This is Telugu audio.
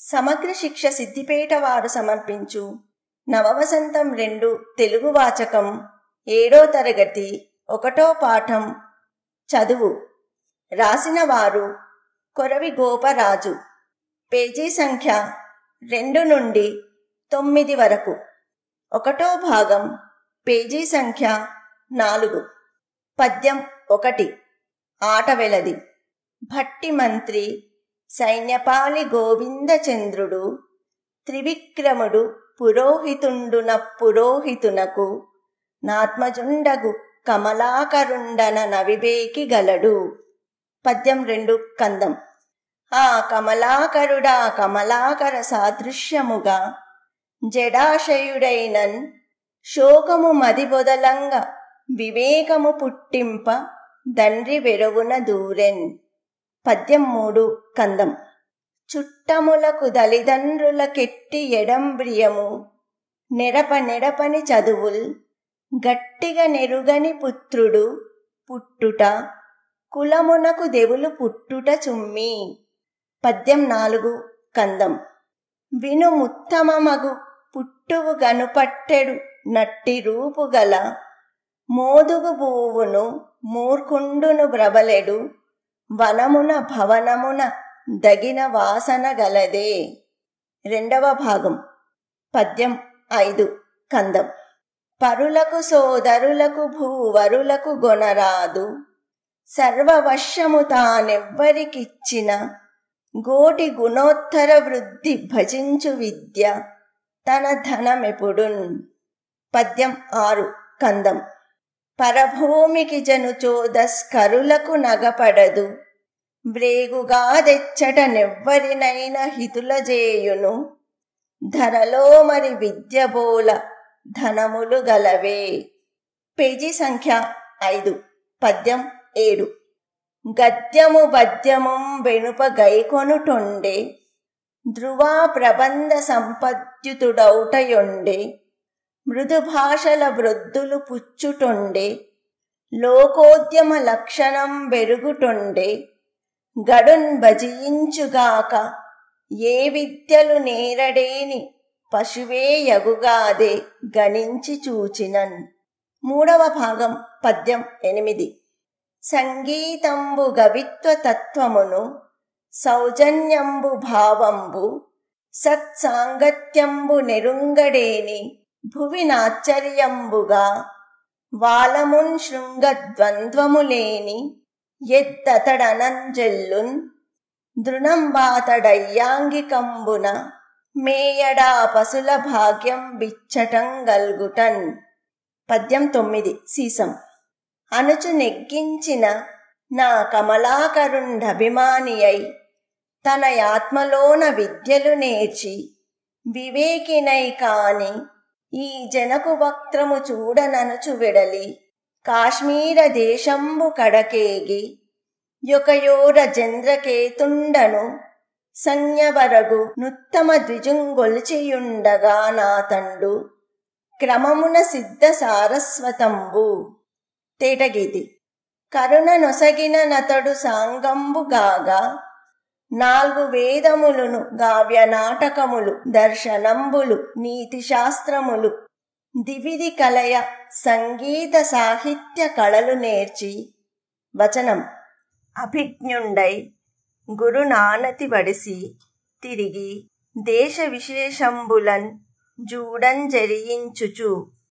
సమగ్ర శిక్ష సిద్దిపేట వారు సమర్పించు నవవసంతం రెండు తెలుగు వాచకం ఏడో తరగతి ఒకటో పాఠం చదువు రాసిన వారు కొరవి గోపరాజు పేజీ సంఖ్య రెండు నుండి తొమ్మిది వరకు ఒకటో భాగం పేజీ సంఖ్య నాలుగు పద్యం ఒకటి ఆట వెలది భట్టి మంత్రి సైన్యపాలి గోవిందచంద్రుడు త్రివిక్రముడు పురోహితుండున పురోహితునకు నాత్మజుండగు కమలాకరుండన నవిబేకి గలడు పద్యం రెండు కందం ఆ కమలాకరుడా కమలాకర సాదృశ్యముగా జడాశయుడైనన్ శోకము మది బొదలంగ వివేకము పుట్టింప దండ్రి వెరవున దూరెన్ పద్యం మూడు కందం చుట్టములకు దలిదండ్రుల కెట్టి ఎడంబ్రియము నెడప నెడపని చదువుల్ గట్టిగా నెరుగని పుత్రుడు పుట్టుట కులమునకు దేవులు పుట్టుట చుమ్మి పద్యం నాలుగు కందం విను ముత్తమమగు పుట్టువు గనుపట్టెడు నట్టి రూపు గల మోదుగు బూవును మూర్ఖుండును బ్రబలెడు వనమున భవనమున దగిన వాసన గలదే రెండవ భాగం పద్యం ఐదు కందం పరులకు సోదరులకు భూవరులకు గొనరాదు సర్వవశ్యము తానెవ్వరికిచ్చిన గోటి గుణోత్తర వృద్ధి భజించు విద్య తన ధనమెపుడున్ పద్యం ఆరు కందం పరభూమికి జనుచోదస్కరులకు నగపడదు బ్రేగుగా తెచ్చట నెవ్వరినైన హితుల జేయును ధరలో మరి విద్యబోల ధనములు గలవే పేజీ సంఖ్య ఐదు పద్యం ఏడు గద్యము పద్యము వెనుప గైకొనుటొండే ధ్రువా ప్రబంధ సంపద్యుతుడౌటయొండే మృదు భాషల వృద్ధులు పుచ్చుటొండే లోకోద్యమ లక్షణం బెరుగుటొండే గడున్ భజించుగాక ఏ విద్యలు నేరడేని పశువే యగుగాదే గణించి చూచినన్ మూడవ భాగం పద్యం ఎనిమిది సంగీతంబు గవిత్వ తత్వమును సౌజన్యంబు భావంబు సత్సాంగత్యంబు నెరుంగడేని భువినాశ్చర్యంబుగా వాలమున్ శృంగద్వంద్వములేని ఎద్దతడనంజెల్లున్ దృణంబాతడయ్యాంగికంబున మేయడా పశుల భాగ్యం బిచ్చటం గల్గుటన్ పద్యం తొమ్మిది సీసం అనుచు నెగ్గించిన నా కమలాకరుండభిమాని అయి తన ఆత్మలోన విద్యలు నేర్చి వివేకినై కాని ఈ జనకు వక్త్రము చూడననుచు వెడలి కాశ్మీర దేశంబు కడకేగి యొకయోర చంద్రకేతుండను సంజ్ఞవరగు నుత్తమ ద్విజుంగొల్చియుండగా నా తండు క్రమమున సిద్ధ సారస్వతంబు తేటగీతి కరుణ నొసగిన నతడు సాంగంబుగాగా నాలుగు వేదములును గావ్య నాటకములు దర్శనంబులు నీతి శాస్త్రములు దివిది కలయ సంగీత సాహిత్య కళలు నేర్చి వచనం అభిజ్ఞుండై గురునానతి వడిసి తిరిగి దేశ విశేషంబులన్ జూడంజరించుచు